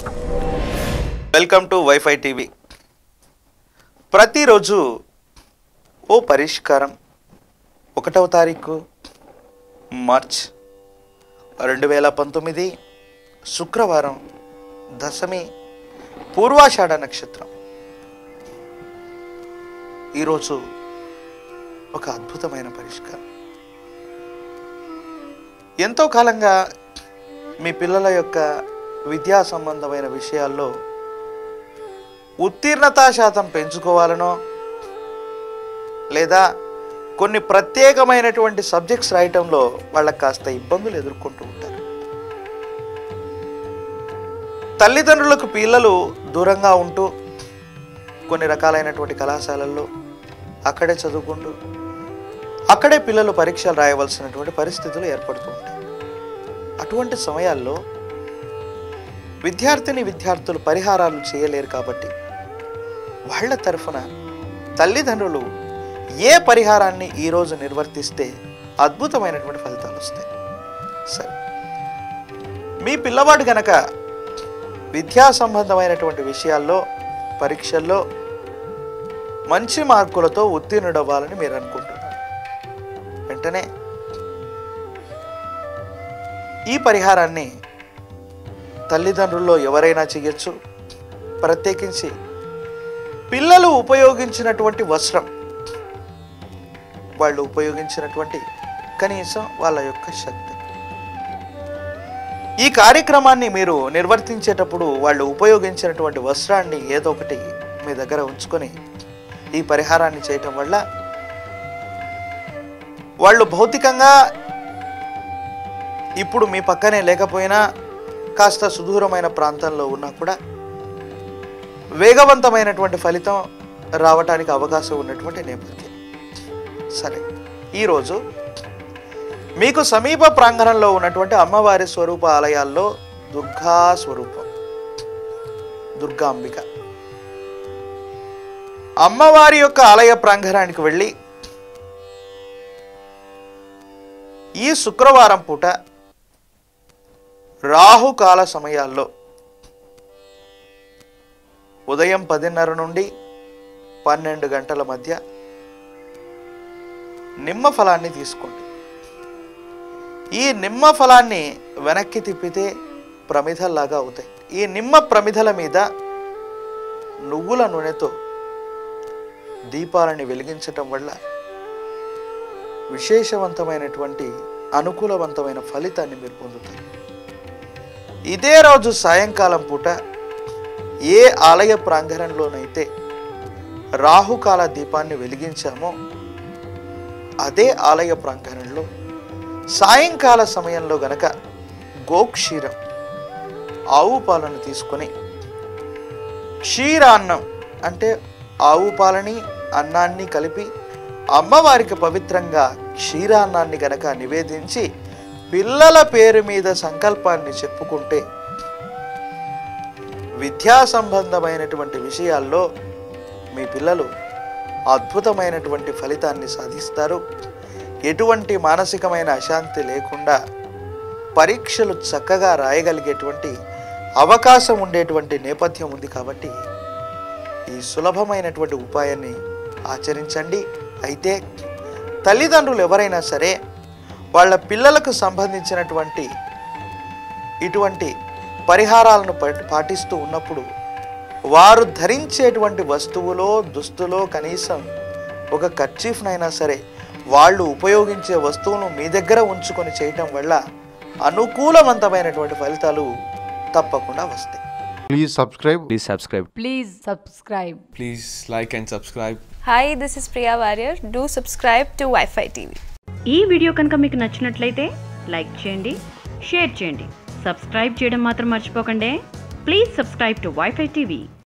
Welcome to WiFi TV ప్రతిరోజు ఓ పరిష్కారం ఒకటవ తారీఖు మార్చ్ రెండు వేల పంతొమ్మిది శుక్రవారం దశమి పూర్వాషాఢ నక్షత్రం ఈరోజు ఒక అద్భుతమైన పరిష్కారం ఎంతో కాలంగా మీ పిల్లల యొక్క విద్యా సంబంధమైన విషయాల్లో ఉత్తీర్ణతా శాతం పెంచుకోవాలనో లేదా కొన్ని ప్రత్యేకమైనటువంటి సబ్జెక్ట్స్ రాయటంలో వాళ్ళకి కాస్త ఇబ్బందులు ఎదుర్కొంటూ ఉంటారు తల్లిదండ్రులకు పిల్లలు దూరంగా ఉంటూ కొన్ని రకాలైనటువంటి కళాశాలల్లో అక్కడే చదువుకుంటూ అక్కడే పిల్లలు పరీక్షలు రాయవలసినటువంటి పరిస్థితులు ఏర్పడుతూ ఉంటాయి అటువంటి సమయాల్లో విద్యార్థిని విద్యార్థులు పరిహారాలు చేయలేరు కాబట్టి వాళ్ళ తరఫున తల్లిదండ్రులు ఏ పరిహారాన్ని ఈరోజు నిర్వర్తిస్తే అద్భుతమైనటువంటి ఫలితాలు వస్తాయి సరే మీ పిల్లవాడు గనక విద్యా సంబంధమైనటువంటి విషయాల్లో పరీక్షల్లో మంచి మార్కులతో ఉత్తీర్ణుడవ్వాలని మీరు అనుకుంటున్నారు వెంటనే ఈ పరిహారాన్ని తల్లిదండ్రుల్లో ఎవరైనా చేయొచ్చు ప్రత్యేకించి పిల్లలు ఉపయోగించినటువంటి వస్త్రం వాళ్ళు ఉపయోగించినటువంటి కనీసం వాళ్ళ యొక్క శక్తి ఈ కార్యక్రమాన్ని మీరు నిర్వర్తించేటప్పుడు వాళ్ళు ఉపయోగించినటువంటి వస్త్రాన్ని ఏదో ఒకటి మీ దగ్గర ఉంచుకొని ఈ పరిహారాన్ని చేయటం వల్ల వాళ్ళు భౌతికంగా ఇప్పుడు మీ పక్కనే లేకపోయినా కాస్త సుదూరమైన ప్రాంతంలో ఉన్నా కూడా వేగవంతమైనటువంటి ఫలితం రావటానికి అవకాశం ఉన్నటువంటి నేపథ్యం సరే ఈరోజు మీకు సమీప ప్రాంగణంలో ఉన్నటువంటి అమ్మవారి స్వరూప ఆలయాల్లో దుర్గా స్వరూపం దుర్గాంబిక అమ్మవారి యొక్క ఆలయ ప్రాంగణానికి వెళ్ళి ఈ శుక్రవారం పూట రాహుకాల సమయాల్లో ఉదయం పదిన్నర నుండి పన్నెండు గంటల మధ్య నిమ్మ ఫలాన్ని తీసుకోండి ఈ నిమ్మ ఫలాన్ని వెనక్కి తిప్పితే ప్రమిదల్లాగా అవుతాయి ఈ నిమ్మ ప్రమిదల మీద నువ్వుల నూనెతో దీపాలని వెలిగించటం వల్ల విశేషవంతమైనటువంటి అనుకూలవంతమైన ఫలితాన్ని మీరు పొందుతారు ఇదే రోజు సాయంకాలం పూట ఏ ఆలయ ప్రాంగణంలోనైతే రాహుకాల దీపాన్ని వెలిగించామో అదే ఆలయ ప్రాంగణంలో సాయంకాల సమయంలో గనక గోక్షీరం ఆవు పాలను తీసుకొని క్షీరాన్నం అంటే ఆవు పాలని అన్నాన్ని కలిపి అమ్మవారికి పవిత్రంగా క్షీరాన్నాన్ని గనక నివేదించి పిల్లల పేరు మీద సంకల్పాన్ని చెప్పుకుంటే విద్యా సంబంధమైనటువంటి విషయాల్లో మీ పిల్లలు అద్భుతమైనటువంటి ఫలితాన్ని సాధిస్తారు ఎటువంటి మానసికమైన అశాంతి లేకుండా పరీక్షలు చక్కగా రాయగలిగేటువంటి అవకాశం ఉండేటువంటి నేపథ్యం ఉంది కాబట్టి ఈ సులభమైనటువంటి ఉపాయాన్ని ఆచరించండి అయితే తల్లిదండ్రులు ఎవరైనా సరే వాళ్ళ పిల్లలకు సంబంధించినటువంటి ఇటువంటి పరిహారాలను పా- పాటిస్తూ ఉన్నప్పుడు వారు ధరించేటువంటి వస్తువులో దుస్తులో కనీసం ఒక కర్చీఫ్నైనా సరే వాళ్ళు ఉపయోగించే వస్తువును మీ దగ్గర ఉంచుకొని చేయటం వల్ల అనుకూలవంతమైనటువంటి ఫలితాలు తప్పకుండా వస్తాయి Please subscribe. Please subscribe. Please subscribe. Please like and subscribe. Hi, this is Priya Warrior. Do subscribe to Wi-Fi TV. ఈ వీడియో కనుక మీకు నచ్చినట్లయితే లైక్ చేయండి షేర్ చేయండి సబ్స్క్రైబ్ చేయడం మాత్రం మర్చిపోకండి please subscribe to WiFi TV